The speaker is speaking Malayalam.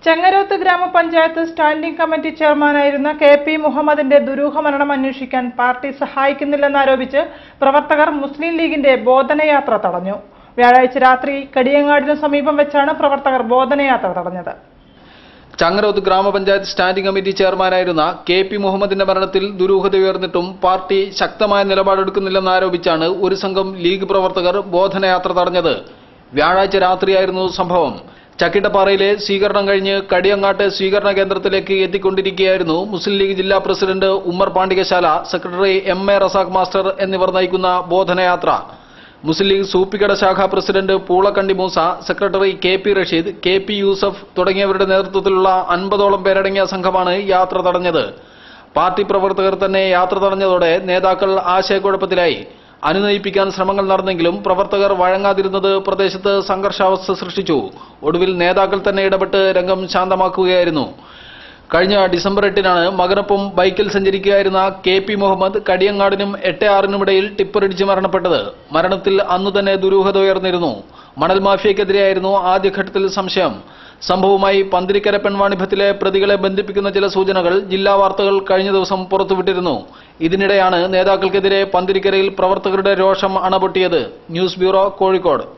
ചെങ്ങരോത്ത് ഗ്രാമപഞ്ചായത്ത് സ്റ്റാൻഡിംഗ് കമ്മിറ്റി ചെയർമാനായിരുന്ന കെ പി മുഹമ്മദിന്റെ ദുരൂഹ മരണം അന്വേഷിക്കാൻ പാർട്ടി സഹായിക്കുന്നില്ലെന്നാരോപിച്ച് പ്രവർത്തകർ മുസ്ലിം ലീഗിന്റെ ബോധനയാത്ര തടഞ്ഞു വ്യാഴാഴ്ച രാത്രി കടിയങ്ങാടിനു സമീപം വെച്ചാണ് പ്രവർത്തകർ ബോധനയാത്ര തടഞ്ഞത് ചങ്ങരോത്ത് ഗ്രാമപഞ്ചായത്ത് സ്റ്റാൻഡിംഗ് കമ്മിറ്റി ചെയർമാനായിരുന്ന കെ പി മുഹമ്മദിന്റെ മരണത്തിൽ ദുരൂഹത ഉയർന്നിട്ടും പാർട്ടി ശക്തമായ നിലപാടെടുക്കുന്നില്ലെന്നാരോപിച്ചാണ് ഒരു സംഘം ലീഗ് പ്രവർത്തകർ ബോധനയാത്ര തടഞ്ഞത് വ്യാഴാഴ്ച രാത്രിയായിരുന്നു സംഭവം ചക്കിട്ടപ്പാറയിലെ സ്വീകരണം കഴിഞ്ഞ് കടിയങ്ങാട്ട് സ്വീകരണ കേന്ദ്രത്തിലേക്ക് എത്തിക്കൊണ്ടിരിക്കുകയായിരുന്നു മുസ്ലിം ലീഗ് ജില്ലാ president Ummer Pandikashala secretary M A Razak master എന്നിവർ നയിക്കുന്ന ബോധനയാത്ര മുസ്ലിം ലീഗ് സൂപ്പിക്കട ശാഖ president Poolakkandi Moosa secretary K P Rasheed K P Yusuf തുടങ്ങിയവരുടെ നേതൃത്വത്തിലുള്ള അൻപതോളം പേരടങ്ങിയ സംഘമാണ് യാത്ര തടഞ്ഞത് പാർട്ടി പ്രവർത്തകർ തന്നെ യാത്ര തടഞ്ഞതോടെ നേതാക്കൾ ആശയക്കുഴപ്പത്തിലായി അനുനയിപ്പിക്കാൻ ശ്രമങ്ങൾ നടന്നെങ്കിലും പ്രവർത്തകർ വഴങ്ങാതിരുന്നത് പ്രദേശത്ത് സംഘർഷാവസ്ഥ സൃഷ്ടിച്ചു ഒടുവിൽ നേതാക്കൾ തന്നെ ഇടപെട്ട് രംഗം ശാന്തമാക്കുകയായിരുന്നു കഴിഞ്ഞ ഡിസംബർ എട്ടിനാണ് മകനൊപ്പം ബൈക്കിൽ സഞ്ചരിക്കുകയായിരുന്ന കെ പി മുഹമ്മദ് കടിയങ്ങാടിനും എട്ട് ആറിനുമിടയിൽ ടിപ്പറിടിച്ച് മരണപ്പെട്ടത് മരണത്തിൽ അന്നു തന്നെ ദുരൂഹത ഉയർന്നിരുന്നു മണൽ മാഫിയക്കെതിരെയായിരുന്നു ആദ്യഘട്ടത്തിൽ സംശയം സംഭവവുമായി പന്തിരിക്കര പെൺവാണിഭത്തിലെ പ്രതികളെ ബന്ധിപ്പിക്കുന്ന ചില സൂചനകൾ ജില്ലാ വാർത്തകൾ കഴിഞ്ഞ ദിവസം പുറത്തുവിട്ടിരുന്നു ഇതിനിടെയാണ് നേതാക്കൾക്കെതിരെ പന്തിരിക്കരയിൽ പ്രവർത്തകരുടെ രോഷം അണപൊട്ടിയത് ന്യൂസ് ബ്യൂറോ കോഴിക്കോട്